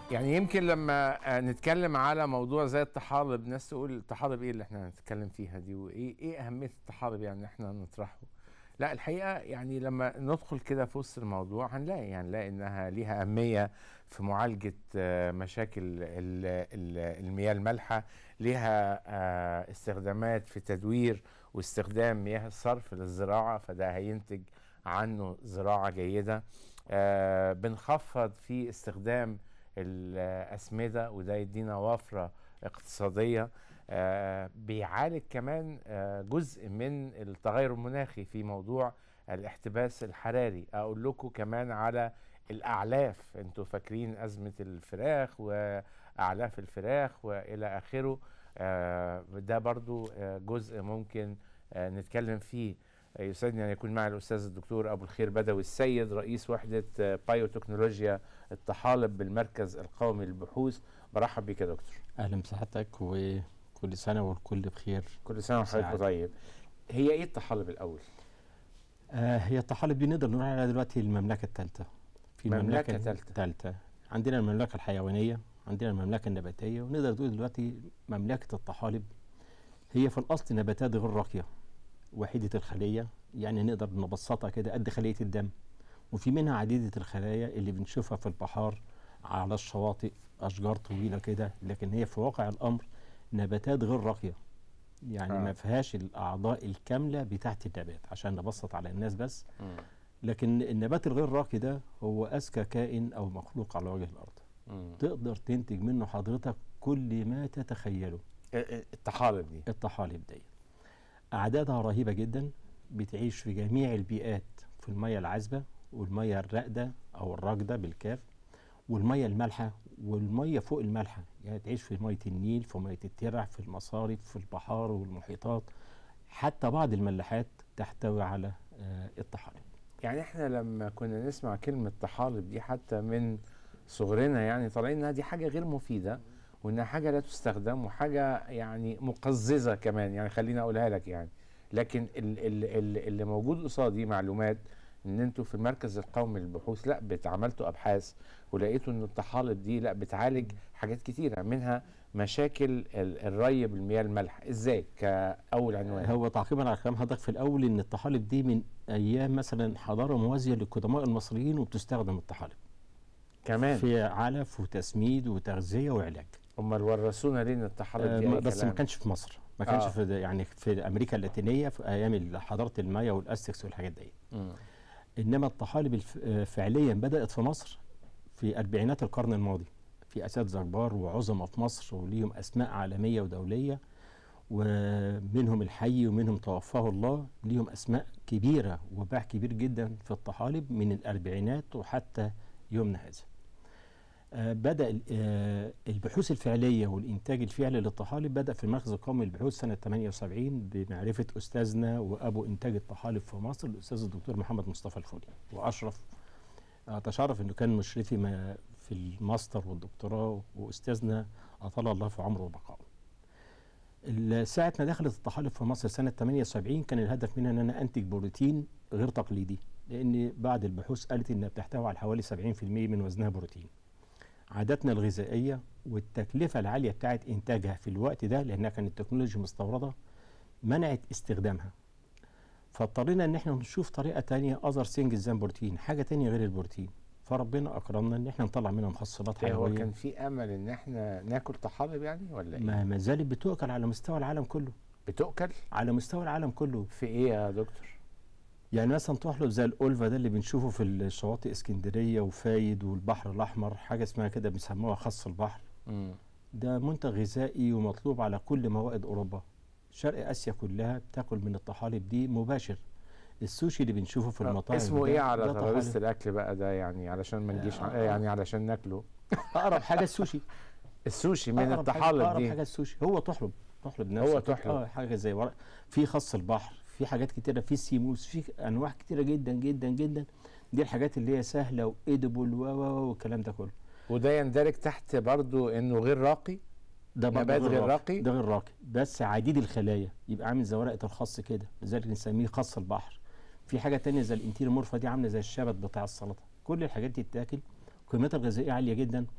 يعني يمكن لما آه، نتكلم على موضوع زي الطحالب ناس تقول الطحالب ايه اللي احنا هنتكلم فيها دي وايه ايه اهميه الطحالب يعني إن احنا نطرحه لا الحقيقه يعني لما ندخل كده في وسط الموضوع هنلاقي يعني نلاقي انها ليها اهميه في معالجه آه، مشاكل ال- ال- المياه المالحه ليها آه، استخدامات في تدوير واستخدام مياه الصرف للزراعه فده هينتج عنه زراعه جيده آه، بنخفض في استخدام الأسمدة وده يدينا وفرة اقتصادية آه، بيعالج كمان آه، جزء من التغير المناخي في موضوع الاحتباس الحراري أقول لكم كمان على الأعلاف انتوا فاكرين أزمة الفراخ وأعلاف الفراخ وإلى آخره آه، ده برضو آه، جزء ممكن آه، نتكلم فيه يسعدني أن يكون معي الأستاذ الدكتور أبو الخير بدوي السيد رئيس وحدة آه، بايوتكنولوجيا الطحالب بالمركز القومي للبحوث برحب بيك يا دكتور اهلا بصحتك وكل سنه والكل بخير كل سنة وحضرتك سعادة. طيب هي إيه الطحالب الأول؟ آه هي الطحالب دي نقدر نقول عليها دلوقتي المملكه الثالثه في مملكة المملكه تالتة. الثالثه عندنا المملكه الحيوانيه عندنا المملكه النباتيه ونقدر نقول دلوقتي مملكه الطحالب هي في الاصل نباتات غير راقيه وحيده الخليه يعني نقدر نبسطها كده قد خليه الدم وفي منها عديده الخلايا اللي بنشوفها في البحار على الشواطئ اشجار طويله كده لكن هي في واقع الامر نباتات غير راقيه يعني آه. ما فيهاش الاعضاء الكامله بتاعت النبات عشان نبسط على الناس بس لكن النبات الغير راقي ده هو اذكى كائن او مخلوق على وجه الارض مم. تقدر تنتج منه حضرتك كل ما تتخيله آه، آه، الطحالب دي الطحالب دي اعدادها رهيبه جدا بتعيش في جميع البيئات في الميه العذبه والميه الراقده او الراكده بالكاف والميه المالحه والميه فوق المالحه يعني تعيش في ميه النيل في ميه الترع في المصارف في البحار والمحيطات حتى بعض الملاحات تحتوي على آه، الطحالب يعني احنا لما كنا نسمع كلمة طحالب دي حتى من صغرنا يعني طالعين انها دي حاجة غير مفيدة وانها حاجة لا تستخدم وحاجة يعني مقززة كمان يعني خليني اقولها لك يعني لكن ال- ال- ال- اللي موجود قصادي معلومات ان انتوا في المركز القومي للبحوث لا بتعملتوا ابحاث ولقيتوا ان الطحالب دي لا بتعالج حاجات كتيرة منها مشاكل ال- الري بالمياه المالحة ازاي كاول عنوان هو تعقيبا على كلام حضرتك في الاول ان الطحالب دي من ايام مثلا حضاره موازيه للقدماء المصريين وبتستخدم الطحالب كمان في علف وتسميد وتغذيه وعلاج امال ورثونا ليه ان الطحالب آه دي ما- أي بس ما كلام؟ كانش في مصر ما كانش آه. في يعني في امريكا اللاتينيه في ايام حضاره المايا والاستكس والحاجات دي مم. انما الطحالب الف- آه، فعليا بدات في مصر في اربعينات القرن الماضي في اساتذه كبار وعظماء في مصر وليهم اسماء عالميه ودوليه ومنهم الحي ومنهم توفاه الله ليهم اسماء كبيره وباع كبير جدا في الطحالب من الاربعينات وحتى يومنا هذا. آه، بدا ال- آه، البحوث الفعليه والانتاج الفعلي للطحالب بدا في المركز القومي للبحوث سنه 78 بمعرفه استاذنا وابو انتاج الطحالب في مصر الاستاذ الدكتور محمد مصطفى الفولي واشرف اتشرف انه كان مشرفي ما في الماستر والدكتوراه واستاذنا اطال الله في عمره وبقائه. ال- ساعة ما دخلت الطحالب في مصر سنة 78 كان الهدف منها ان انا انتج بروتين غير تقليدي لان بعض البحوث قالت انها بتحتوي على حوالي 70% من وزنها بروتين. عاداتنا الغذائية والتكلفة العالية بتاعت انتاجها في الوقت ده لانها كانت تكنولوجيا مستوردة منعت استخدامها. فاضطرينا ان احنا نشوف طريقة تانية اذر سنجل زان بروتين حاجة تانية غير البروتين. فربنا اكرمنا ان احنا نطلع منها محصلات إيه هو حيوية كان في امل ان احنا ناكل طحالب يعني ولا ايه؟ ما ما زالت بتؤكل على مستوى العالم كله بتؤكل على مستوى العالم كله في ايه يا دكتور؟ يعني مثلا تحلب زي الاولفا ده اللي بنشوفه في الشواطئ اسكندريه وفايد والبحر الاحمر حاجه اسمها كده بيسموها خص البحر مم. ده منتج غذائي ومطلوب على كل موائد اوروبا شرق اسيا كلها بتاكل من الطحالب دي مباشر السوشي اللي بنشوفه في المطاعم اسمه ده- ايه على ده ترابيزه طحالب. الاكل بقى ده يعني علشان ما نجيش آه. يعني علشان ناكله اقرب حاجه السوشي السوشي من أقرب حاجة- الطحالب اقرب دي حاجه السوشي هو تحلب تحلب نفسه هو كده. تحلب. اه حاجه زي ورق في خص البحر في حاجات كتيره في السيموس في انواع كتيره جدا جدا جدا دي الحاجات اللي هي سهله وايدبل و و والكلام ده كله وده يندرج تحت برضو انه غير راقي ده برضه نبات غير راقي؟ ده غير راقي بس عديد الخلايا يبقى عامل زي ورقه الخس كده لذلك نسميه خص البحر في حاجه تانية زي الانتيرمورفا دي عامله زي الشبت بتاع السلطه كل الحاجات دي تتاكل قيمتها الغذائيه عاليه جدا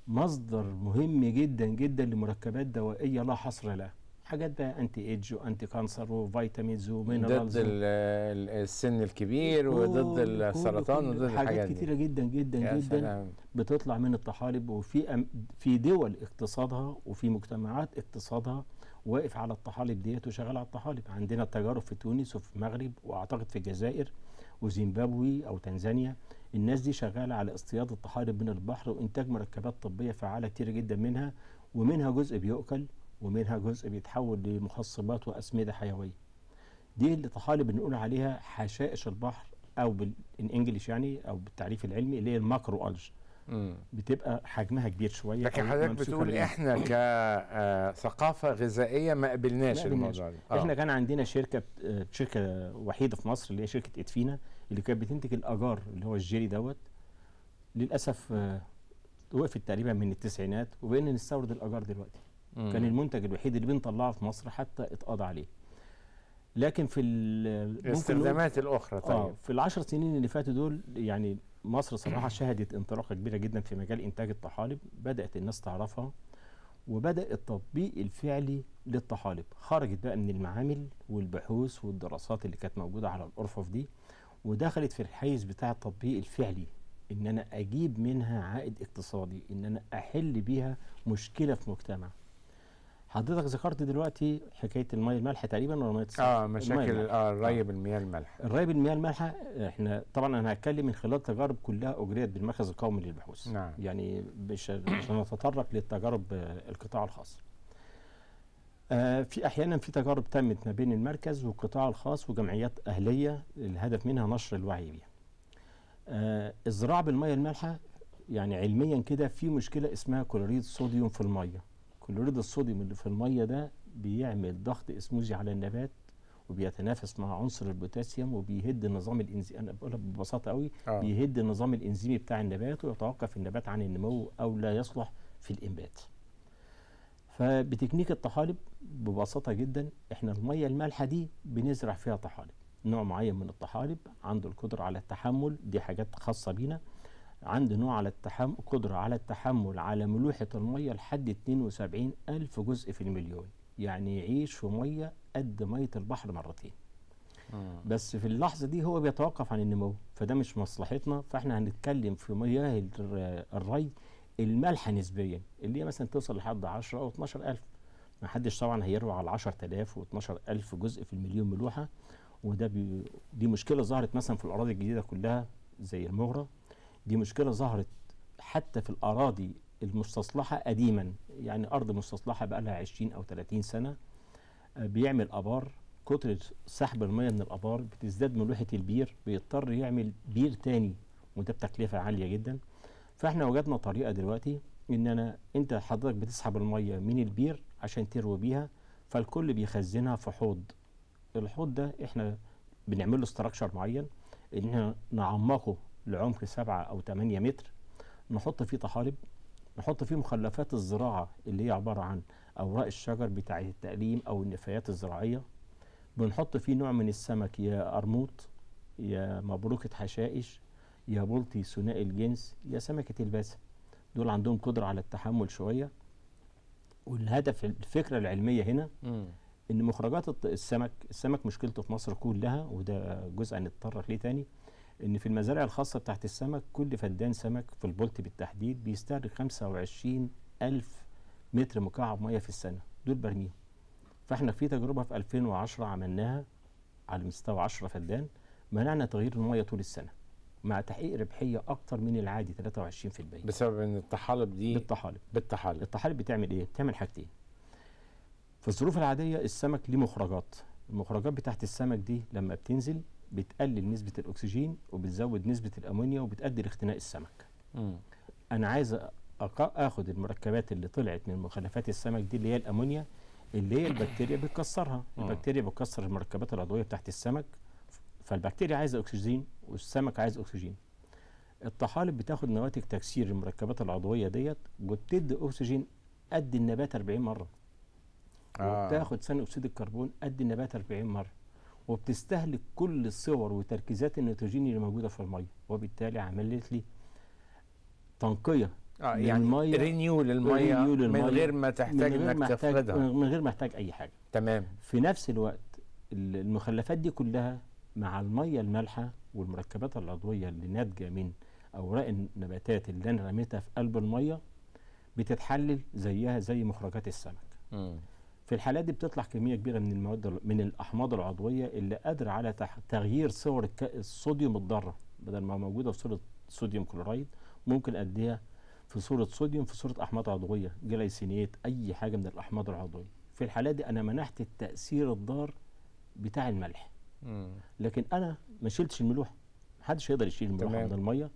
مصدر مهم جدا جدا لمركبات دوائيه لا حصر لها حاجات بقى انتي ايدج وانتي كانسر وفيتامينز ومينرالز ضد ال- ال- السن الكبير وضد كل- السرطان كل- وضد حاجات الحاجات دي كتيره جدا جدا يا جدا سلام بتطلع من الطحالب وفي أم في دول اقتصادها وفي مجتمعات اقتصادها واقف على الطحالب ديت وشغال على الطحالب عندنا تجارب في تونس وفي المغرب واعتقد في الجزائر وزيمبابوي او تنزانيا الناس دي شغاله على اصطياد الطحالب من البحر وانتاج مركبات طبيه فعاله كتير جدا منها ومنها جزء بيؤكل ومنها جزء بيتحول لمخصبات واسمده حيويه دي اللي طحالب بنقول عليها حشائش البحر او بالانجلش يعني او بالتعريف العلمي اللي هي الماكرو الج مم. بتبقى حجمها كبير شويه لكن أو حضرتك ممسوكة بتقول بالإيد. احنا كثقافه غذائيه ما قبلناش ما قبلناش. الموضوع ده آه. احنا كان عندنا شركه آه، شركه وحيده في مصر اللي هي شركه ادفينا اللي كانت بتنتج الاجار اللي هو الجيري دوت للاسف آه، وقفت تقريبا من التسعينات وبقينا نستورد الاجار دلوقتي مم. كان المنتج الوحيد اللي بنطلعه في مصر حتى اتقضى عليه لكن في ال- ممكن نقول- الاستخدامات الاخرى اه طيب في العشر سنين اللي فاتوا دول يعني مصر صراحه شهدت انطلاقه كبيره جدا في مجال انتاج الطحالب بدات الناس تعرفها وبدا التطبيق الفعلي للطحالب خرجت بقى من المعامل والبحوث والدراسات اللي كانت موجوده على الارفف دي ودخلت في الحيز بتاع التطبيق الفعلي ان انا اجيب منها عائد اقتصادي ان انا احل بيها مشكله في مجتمع حضرتك ذكرت دلوقتي حكايه الميه المالحه تقريبا ولا ميه الصرف؟ اه المية مشاكل المالحة. اه الري بالمياه المالحه الري بالمياه المالحه احنا طبعا انا هتكلم من خلال تجارب كلها اجريت بالمركز القومي للبحوث نعم. يعني مش مش هنتطرق للتجارب آه، القطاع الخاص آه، في احيانا في تجارب تمت ما بين المركز والقطاع الخاص وجمعيات اهليه الهدف منها نشر الوعي بيها آه، الزراعه بالمياه المالحه يعني علميا كده في مشكله اسمها كلوريد صوديوم في الميه كلوريد الصوديوم اللي في الميه ده بيعمل ضغط اسموزي على النبات وبيتنافس مع عنصر البوتاسيوم وبيهد النظام الانزيمي انا بقولها ببساطه قوي اه بيهد النظام الانزيمي بتاع النبات ويتوقف النبات عن النمو او لا يصلح في الانبات فبتكنيك الطحالب ببساطه جدا احنا الميه المالحه دي بنزرع فيها طحالب نوع معين من الطحالب عنده القدره على التحمل دي حاجات خاصه بينا عنده نوع على التحمل قدره على التحمل على ملوحه الميه لحد 72 الف جزء في المليون يعني يعيش في ميه قد ميه البحر مرتين مم. بس في اللحظه دي هو بيتوقف عن النمو فده مش مصلحتنا فاحنا هنتكلم في مياه الر- الري المالحه نسبيا اللي هي مثلا توصل لحد 10 او 12 الف ما حدش طبعا هيروي على 10000 و12 الف جزء في المليون ملوحه وده بي دي مشكله ظهرت مثلا في الاراضي الجديده كلها زي المغرة دي مشكله ظهرت حتى في الاراضي المستصلحه قديما يعني ارض مستصلحه بقى لها 20 او 30 سنه آه، بيعمل ابار كتر سحب الميه من الابار بتزداد ملوحه البير بيضطر يعمل بير تاني وده بتكلفه عاليه جدا فاحنا وجدنا طريقه دلوقتي ان انا انت حضرتك بتسحب الميه من البير عشان تروي بيها فالكل بيخزنها في حوض الحوض ده احنا بنعمل له استراكشر معين ان احنا نعمقه لعمق 7 او 8 متر نحط فيه طحالب نحط فيه مخلفات الزراعه اللي هي عباره عن اوراق الشجر بتاع التقليم او النفايات الزراعيه بنحط فيه نوع من السمك يا قرموط يا مبروكة حشائش يا بلطي ثنائي الجنس يا سمكة الباسة دول عندهم قدرة على التحمل شوية والهدف الفكرة العلمية هنا مم. ان مخرجات الط- السمك السمك مشكلته في مصر كلها وده جزء هنتطرق ليه تاني ان في المزارع الخاصة بتاعت السمك كل فدان سمك في البلطي بالتحديد بيستهلك 25 ألف متر مكعب مية في السنة دول برميهم فاحنا في تجربة في 2010 عملناها على مستوى 10 فدان منعنا تغيير المية طول السنة مع تحقيق ربحية أكتر من العادي 23% بسبب ان الطحالب دي بالطحالب بالطحالب الطحالب بتعمل ايه؟ بتعمل حاجتين. في الظروف العادية السمك ليه مخرجات، المخرجات بتاعت السمك دي لما بتنزل بتقلل نسبة الأكسجين وبتزود نسبة الأمونيا وبتؤدي لاختناق السمك. مم. أنا عايز أق- آخد المركبات اللي طلعت من مخلفات السمك دي اللي هي الأمونيا اللي هي البكتيريا بتكسرها، مم. البكتيريا بتكسر المركبات العضوية بتاعت السمك فالبكتيريا عايزة أكسجين والسمك عايز أكسجين. الطحالب بتاخد نواتج تكسير المركبات العضويه ديت وبتدي اكسجين قد النبات 40 مره آه. وبتاخد ثاني اكسيد الكربون قد النبات 40 مره وبتستهلك كل الصور وتركيزات النيتروجين اللي موجوده في الميه وبالتالي عملت لي تنقيه اه يعني للمية- رينيو للميه رينيو من للمية غير ما من تحتاج غير انك محتاج تفقدها من غير ما احتاج اي حاجه تمام في نفس الوقت ال- المخلفات دي كلها مع الميه المالحه والمركبات العضويه اللي ناتجه من اوراق النباتات اللي انا رميتها في قلب الميه بتتحلل زيها زي مخرجات السمك مم. في الحالات دي بتطلع كميه كبيره من المواد ال- من الاحماض العضويه اللي قادره على تح- تغيير صور الك- الصوديوم الضاره بدل ما موجوده في صوره صوديوم كلورايد ممكن اديها في صوره صوديوم في صوره احماض عضويه جلايسينيت اي حاجه من الاحماض العضويه في الحالات دي انا منحت التاثير الضار بتاع الملح مم. لكن انا ما شلتش الملوحه محدش يقدر يشيل الملوحه تمام. من الميه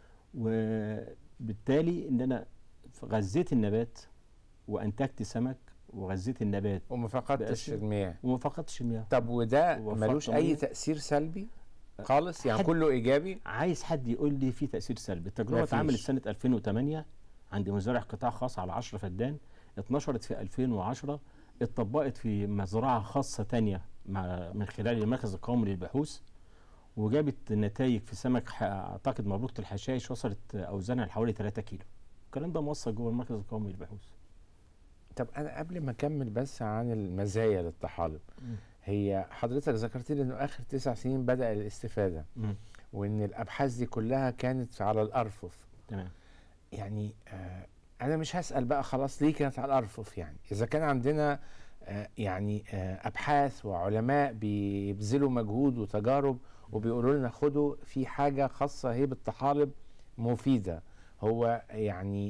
وبالتالي ان انا غذيت النبات وانتجت سمك وغذيت النبات وما فقدتش بقاش- المياه وما فقدتش المياه طب وده وفقت ملوش اي مية. تاثير سلبي خالص يعني حد- كله ايجابي عايز حد يقول لي في تاثير سلبي التجربه مفيش. اتعملت سنه 2008 عند مزارع قطاع خاص على 10 فدان اتنشرت في 2010 اتطبقت في مزرعه خاصه تانية مع من خلال المركز القومي للبحوث وجابت نتائج في سمك ح- اعتقد مبروكه الحشائش وصلت اوزانها لحوالي 3 كيلو الكلام ده موثق جوه المركز القومي للبحوث طب انا قبل ما اكمل بس عن المزايا للطحالب هي حضرتك ذكرت لي انه اخر تسع سنين بدا الاستفاده مم. وان الابحاث دي كلها كانت على الارفف تمام يعني آه انا مش هسال بقى خلاص ليه كانت على الارفف يعني اذا كان عندنا آه يعني آه ابحاث وعلماء بيبذلوا مجهود وتجارب وبيقولوا لنا خدوا في حاجه خاصه هي بالطحالب مفيده هو يعني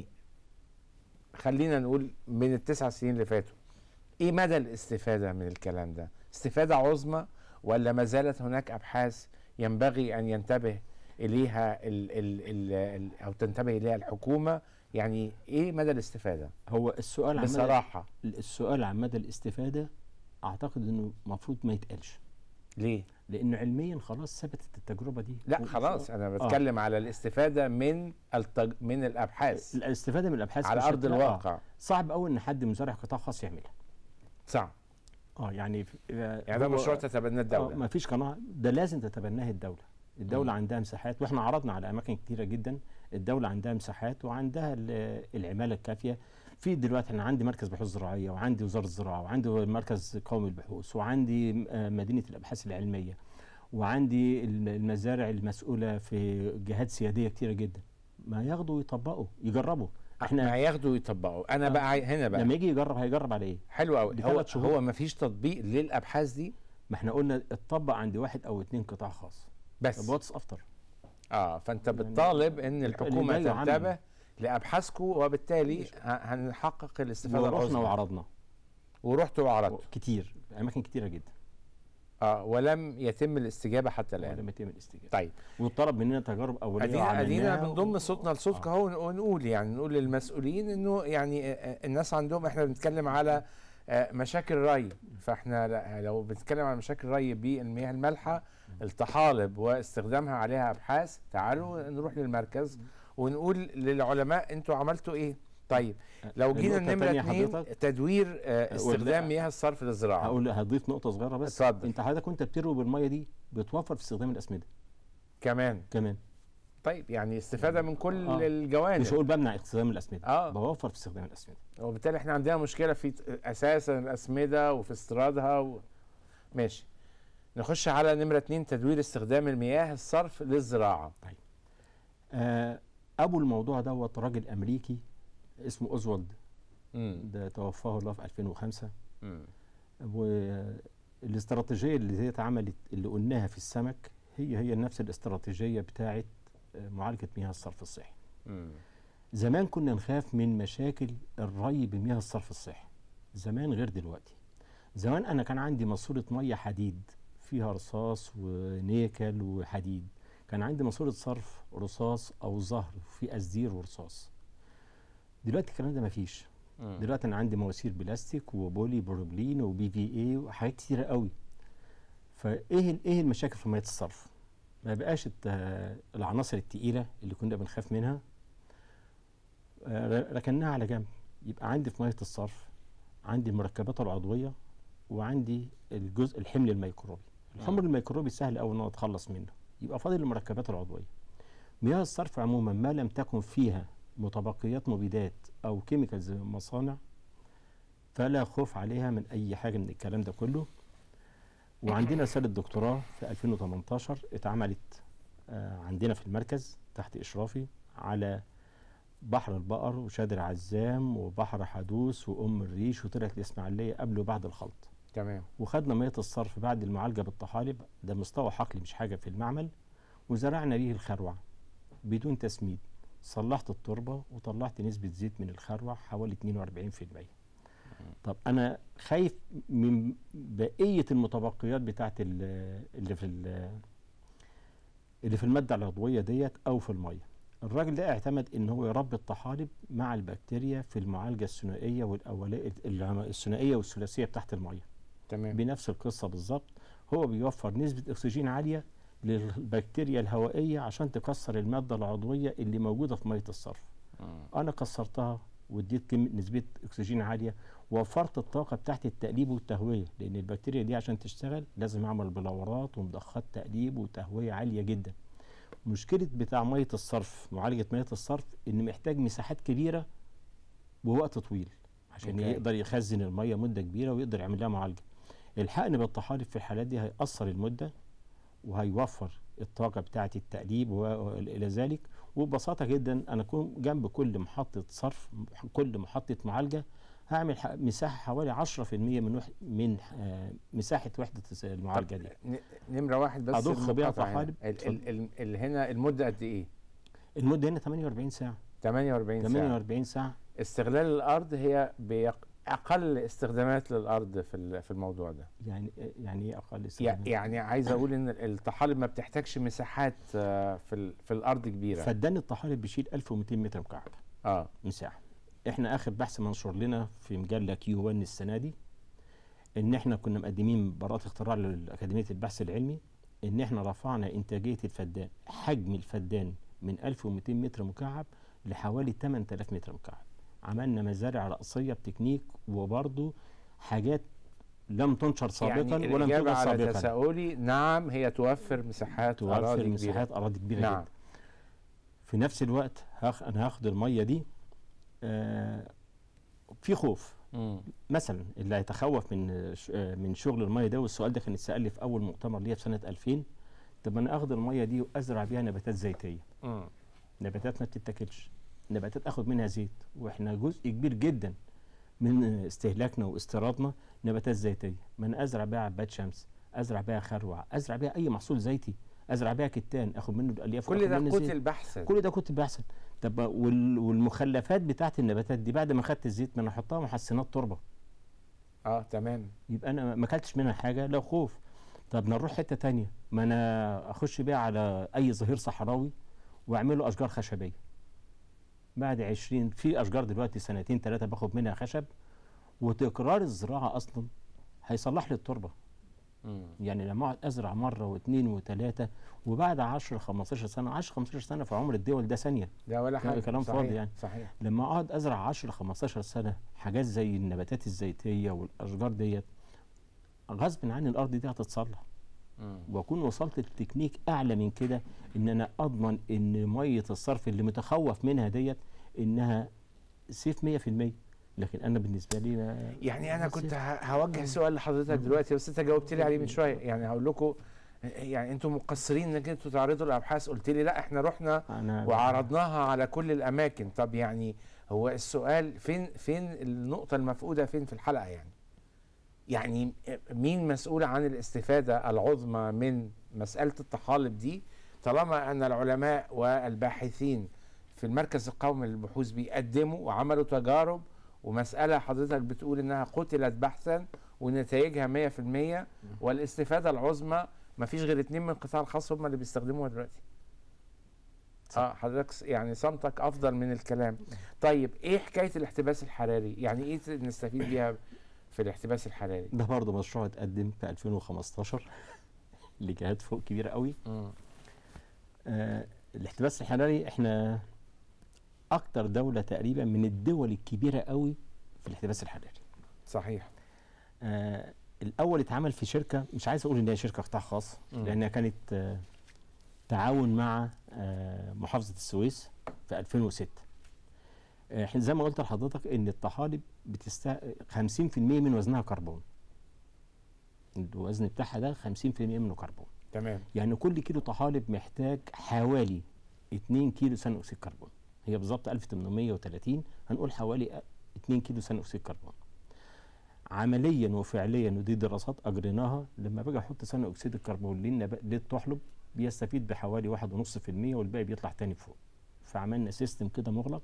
خلينا نقول من التسع سنين اللي فاتوا ايه مدى الاستفاده من الكلام ده استفاده عظمى ولا ما زالت هناك ابحاث ينبغي ان ينتبه اليها ال ال ال ال او تنتبه اليها الحكومه يعني ايه مدى الاستفاده هو السؤال عن مدى بصراحه السؤال عن مدى الاستفاده اعتقد انه المفروض ما يتقالش ليه لانه علميا خلاص ثبتت التجربه دي لا و- خلاص انا بتكلم على الاستفاده من التج... من الابحاث الاستفاده من الابحاث على بشكل- ارض آه، الواقع صعب قوي ان حد مزارع قطاع خاص يعملها صعب اه يعني في- آه، يعني ده هو- مشروع تتبناه الدوله ما فيش قناعه ده لازم تتبناه الدوله الدوله مم. عندها مساحات واحنا عرضنا على اماكن كتيره جدا الدوله عندها مساحات وعندها ال- العماله الكافيه في دلوقتي انا عندي مركز بحوث زراعيه وعندي وزاره الزراعه وعندي مركز قومي للبحوث وعندي آه، مدينه الابحاث العلميه وعندي الم- المزارع المسؤوله في جهات سياديه كتيره جدا ما ياخدوا ويطبقوا يجربوا احنا احنا هياخدوا يطبقوا انا آه. بقى عاي- هنا بقى لما يجي يجرب هيجرب على ايه حلو قوي هو بثلاث شهور. هو ما فيش تطبيق للابحاث دي ما احنا قلنا اتطبق عند واحد او اتنين قطاع خاص بس طب واتس افتر اه فانت يعني بتطالب ان الحكومه اللي لا يعمم. تنتبه لابحاثكم وبالتالي ه- هنحقق الاستفاده ورحنا العظمى وعرضنا ورحتوا وعرضتوا كتير اماكن كتيره جدا اه ولم يتم الاستجابه حتى الان لما يتم الاستجابه طيب وطلب مننا تجارب اوليه ادينا ادينا وعملناها بنضم صوتنا لصوتك آه. اهو ونقول يعني نقول للمسؤولين انه يعني آه، آه، الناس عندهم احنا بنتكلم على آه، مشاكل ري فاحنا لا- لو بنتكلم على مشاكل ري بالمياه المالحه الطحالب واستخدامها عليها ابحاث تعالوا نروح للمركز ونقول للعلماء انتوا عملتوا ايه طيب لو جينا النقطة النمره التانية اثنين حضرتك؟ تدوير آه، استخدام ولا- مياه الصرف للزراعه هقول هضيف نقطه صغيره بس اتفضل. انت حضرتك وانت بتروي بالميه دي بتوفر في استخدام الاسمده كمان كمان طيب يعني استفاده من كل آه. الجوانب مش هقول بمنع استخدام الاسمده اه بوفر في استخدام الاسمده وبالتالي احنا عندنا مشكله في ت- اساسا الاسمده وفي استيرادها و... ماشي نخش على نمره اتنين تدوير استخدام المياه الصرف للزراعه آه ابو الموضوع دوت راجل امريكي اسمه اوزوالد امم ده توفاه الله في 2005 امم والاستراتيجيه اللي هي اتعملت اللي قلناها في السمك هي هي نفس الاستراتيجيه بتاعه آه، معالجه مياه الصرف الصحي امم زمان كنا نخاف من مشاكل الري بمياه الصرف الصحي زمان غير دلوقتي زمان انا كان عندي ماسوره ميه حديد فيها رصاص ونيكل وحديد كان عندي ماسوره صرف رصاص او زهر وفي ازدير ورصاص دلوقتي الكلام ده مفيش دلوقتي انا عندي مواسير بلاستيك وبولي بروبلين وبي في اي وحاجات كتيره قوي فايه ال- ايه المشاكل في ميه الصرف ما بقاش الت- العناصر التقيله اللي كنا بنخاف منها آه، ركناها على جنب يبقى عندي في ميه الصرف عندي المركبات العضويه وعندي الجزء الحمل الميكروبي الحمل الميكروبي سهل قوي ان انا اتخلص منه يبقى فاضل المركبات العضويه مياه الصرف عموما ما لم تكن فيها متبقيات مبيدات او كيميكالز من مصانع فلا خوف عليها من اي حاجه من الكلام ده كله وعندنا رساله دكتوراه في 2018 اتعملت آه، عندنا في المركز تحت اشرافي على بحر البقر وشادر عزام وبحر حدوث وام الريش وطلعت الاسماعيليه قبل وبعد الخلط تمام وخدنا ميه الصرف بعد المعالجه بالطحالب ده مستوى حقلي مش حاجه في المعمل وزرعنا بيه الخروع بدون تسميد صلحت التربه وطلعت نسبه زيت من الخروع حوالي 42% طب انا خايف من بقيه المتبقيات بتاعت ال- اللي في ال- اللي في الماده العضويه ديت او في الميه الراجل ده اعتمد ان هو يربي الطحالب مع البكتيريا في المعالجه الثنائيه والاوليه الثنائيه والثلاثيه بتاعت الميه تمام بنفس القصه بالظبط هو بيوفر نسبه اكسجين عاليه للبكتيريا الهوائيه عشان تكسر الماده العضويه اللي موجوده في ميه الصرف مم. انا كسرتها واديت كم- نسبه اكسجين عاليه وفرت الطاقه بتاعت التقليب والتهويه لان البكتيريا دي عشان تشتغل لازم اعمل بلورات ومضخات تقليب وتهويه عاليه جدا مشكله بتاع ميه الصرف معالجه ميه الصرف ان محتاج مساحات كبيره ووقت طويل عشان أوكي. يقدر يخزن الميه مده كبيره ويقدر يعمل لها معالجه الحقن بالطحالب في الحالات دي هيقصر المده وهيوفر الطاقه بتاعه التقليب والى ذلك وببساطه جدا انا اكون جنب كل محطه صرف كل محطه معالجه هعمل ح- مساحه حوالي 10% من وح من آه، مساحه وحده المعالجه دي ن- نمره واحد بس أضخ بيها المقاطعة هنا. طحالب. ال ال ال ال هنا المده قد ايه؟ المده هنا 48 ساعه 48 ساعه 48 ساعه استغلال الارض هي بيق... اقل استخدامات للارض في ال- في الموضوع ده يعني يعني ايه اقل يع- استخدام؟ يعني عايز اقول ان الطحالب ما بتحتاجش مساحات آه، في ال- في الارض كبيره فدان الطحالب بيشيل 1200 متر مكعب اه مساحه احنا اخر بحث منشور لنا في مجله كيو 1 السنه دي ان احنا كنا مقدمين براءه اختراع لاكاديميه البحث العلمي ان احنا رفعنا انتاجيه الفدان حجم الفدان من 1200 متر مكعب لحوالي 8000 متر مكعب عملنا مزارع رأسيه بتكنيك وبرضه حاجات لم تنشر سابقا يعني ولم الإجابة توجد على سابقا تساؤلي نعم هي توفر مساحات توفر أراضي كبيرة. مساحات اراضي كبيره نعم جدا في نفس الوقت هاخ انا هاخد الميه دي آه في خوف مم. مثلا اللي هيتخوف من ش- آه، من شغل الميه ده والسؤال ده كان اتسال لي في اول مؤتمر ليا في سنه 2000 طب انا اخد الميه دي وازرع بيها نباتات زيتيه مم. نباتات ما بتتاكلش نباتات اخد منها زيت واحنا جزء كبير جدا من استهلاكنا واستيرادنا نباتات زيتيه ما انا ازرع بيها عباد شمس ازرع بيها خروع ازرع بيها اي محصول زيتي ازرع بيها كتان اخد منه الالياف كل وآخد ده منه زيت. قتل بحثا كل ده كنت بحسن طب وال- والمخلفات بتاعت النباتات دي بعد ما خدت الزيت ما انا احطها محسنات تربه اه تمام يبقى انا ما اكلتش منها حاجه لا خوف طب نروح حته تانية ما انا اخش بيها على اي ظهير صحراوي واعمله اشجار خشبيه بعد 20 في اشجار دلوقتي سنتين ثلاثه باخد منها خشب وتكرار الزراعه اصلا هيصلح لي التربه مم. يعني لما اقعد ازرع مره واثنين وثلاثه وبعد 10 15 سنه 10 15 سنه في عمر الدول ده ثانيه ده ولا كلام- حاجة كلام صحيح. فاضي يعني. صحيح لما اقعد ازرع 10 15 سنه حاجات زي النباتات الزيتيه والاشجار ديت غصب عني الارض دي هتتصلح مم. واكون وصلت لتكنيك اعلى من كده ان انا اضمن ان ميه الصرف اللي متخوف منها ديت انها سيف 100% لكن انا بالنسبه لي ما- يعني انا بس كنت ه- هوجه سؤال لحضرتك دلوقتي بس انت جاوبت لي عليه من شويه يعني هقول لكم يعني انتم مقصرين انك انتوا تعرضوا الابحاث قلت لي لا احنا رحنا انا وعرضناها على كل الاماكن طب يعني هو السؤال فين فين النقطه المفقوده فين في الحلقه يعني يعني مين مسؤول عن الاستفاده العظمى من مساله الطحالب دي طالما ان العلماء والباحثين في المركز القومي للبحوث بيقدموا وعملوا تجارب ومساله حضرتك بتقول انها قتلت بحثا ونتائجها 100% والاستفاده العظمى ما فيش غير اتنين من القطاع الخاص هم اللي بيستخدموها دلوقتي صح. اه حضرتك س- يعني صمتك افضل من الكلام طيب ايه حكايه الاحتباس الحراري يعني ايه ت- نستفيد بيها في الاحتباس الحراري ده برضه مشروع اتقدم في 2015 لجهات فوق كبيره قوي مم. آه الاحتباس الحراري احنا اكتر دوله تقريبا من الدول الكبيره قوي في الاحتباس الحراري صحيح آه الاول اتعمل في شركه مش عايز اقول ان هي شركه قطاع خاص مم. لانها كانت آه تعاون مع آه محافظه السويس في 2006 آه، زي ما قلت لحضرتك ان الطحالب بتست 50% من وزنها كربون الوزن بتاعها ده 50% منه كربون تمام يعني كل كيلو طحالب محتاج حوالي 2 كيلو ثاني اكسيد كربون هي بالظبط 1830 هنقول حوالي 2 كيلو ثاني اكسيد كربون عمليا وفعليا ودي دراسات اجريناها لما باجي احط ثاني اكسيد الكربون للنب- للطحلب بيستفيد بحوالي 1.5% والباقي بيطلع تاني فوق فعملنا سيستم كده مغلق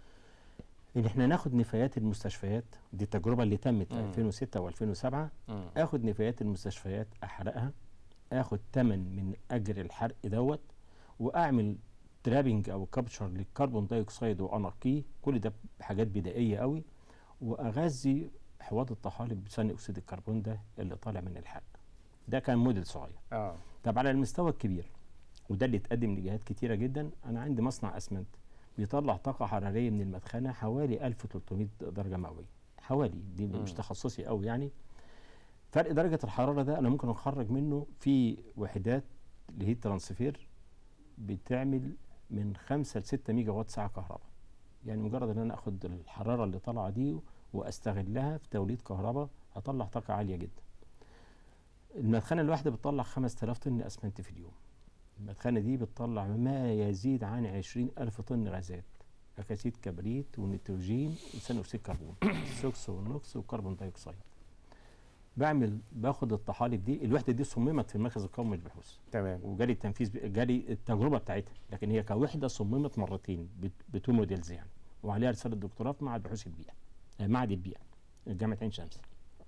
ان احنا ناخد نفايات المستشفيات دي التجربه اللي تمت في مم. 2006 و2007 مم. اخد نفايات المستشفيات احرقها اخد تمن من اجر الحرق دوت واعمل ترابنج او كابتشر للكربون دايوكسيد وانقيه كل ده حاجات بدائيه قوي واغذي حواض الطحالب بثاني اكسيد الكربون ده اللي طالع من الحرق ده كان موديل صغير اه طب على المستوى الكبير وده اللي اتقدم لجهات كتيره جدا انا عندي مصنع اسمنت بيطلع طاقه حراريه من المدخنه حوالي 1300 درجه مئويه حوالي دي مش مم. تخصصي قوي يعني فرق درجه الحراره ده انا ممكن اخرج منه في وحدات اللي هي الترانسفير بتعمل من 5 ل 6 ميجا وات ساعه كهرباء يعني مجرد ان انا اخد الحراره اللي طالعه دي واستغلها في توليد كهرباء هطلع طاقه عاليه جدا المدخنه الواحده بتطلع 5000 طن اسمنت في اليوم المدخنه دي بتطلع ما يزيد عن 20 الف طن غازات اكاسيد كبريت ونيتروجين وثاني اكسيد كربون السوكس والنوكس وكربون دايوكسيد بعمل باخد الطحالب دي الوحده دي صممت في المركز القومي للبحوث تمام وجالي التنفيذ ب- جالي التجربه بتاعتها لكن هي كوحده صممت مرتين بت- بتو موديلز يعني وعليها رساله دكتوراه في معهد بحوث البيئه آه، معهد البيئه جامعه عين شمس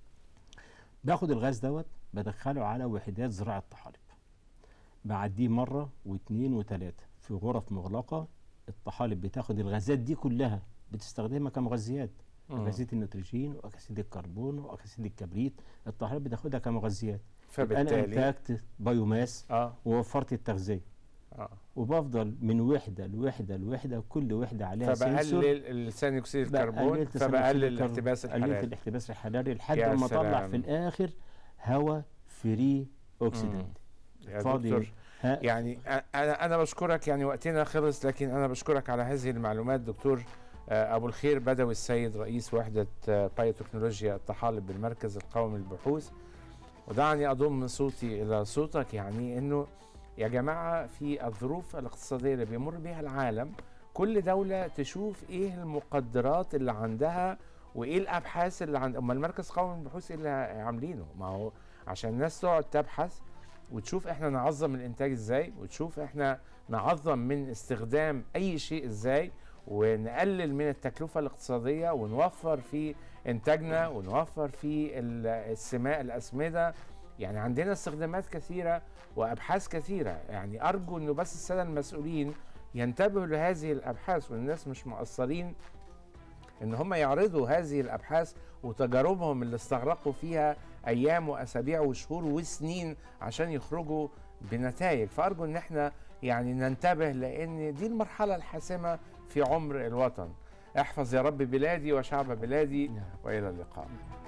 باخد الغاز دوت بدخله على وحدات زراعه طحالب بعديه مره واثنين وثلاثه في غرف مغلقه الطحالب بتاخد الغازات دي كلها بتستخدمها كمغذيات مم. اكاسيد النيتروجين واكاسيد الكربون واكاسيد الكبريت الطحالب بتاخدها كمغذيات يبقى انا فبالتالي انتجت بايوماس اه ووفرت التغذيه اه وبفضل من وحده لوحده لوحده كل وحده عليها سنسور فبقلل ثاني اكسيد الكربون بقلل ثاني فبقلل أكسيد الكربون، الاحتباس قللت الحراري الاحتباس الحراري لحد يا ما اطلع سلام. في الاخر هواء فري اوكسيدنت يا فاضي دكتور ها يعني أ- انا انا بشكرك يعني وقتنا خلص لكن انا بشكرك على هذه المعلومات دكتور آه، ابو الخير بدوي السيد رئيس وحده آه، بايوتكنولوجيا الطحالب بالمركز القومي للبحوث ودعني اضم صوتي الى صوتك يعني انه يا جماعه في الظروف الاقتصاديه اللي بيمر بها العالم كل دوله تشوف ايه المقدرات اللي عندها وايه الابحاث اللي عند اما المركز القومي للبحوث إيه اللي عاملينه ما هو عشان الناس تقعد تبحث وتشوف احنا نعظم الانتاج ازاي وتشوف احنا نعظم من استخدام اي شيء ازاي ونقلل من التكلفة الاقتصادية ونوفر في انتاجنا ونوفر في ال- السماء الاسمدة يعني عندنا استخدامات كثيرة وابحاث كثيرة يعني ارجو انه بس السادة المسؤولين ينتبهوا لهذه الابحاث والناس مش مقصرين ان هم يعرضوا هذه الابحاث وتجاربهم اللي استغرقوا فيها ايام واسابيع وشهور وسنين عشان يخرجوا بنتائج فارجو ان احنا يعني ننتبه لان دي المرحله الحاسمه في عمر الوطن احفظ يا رب بلادي وشعب بلادي نعم. والى اللقاء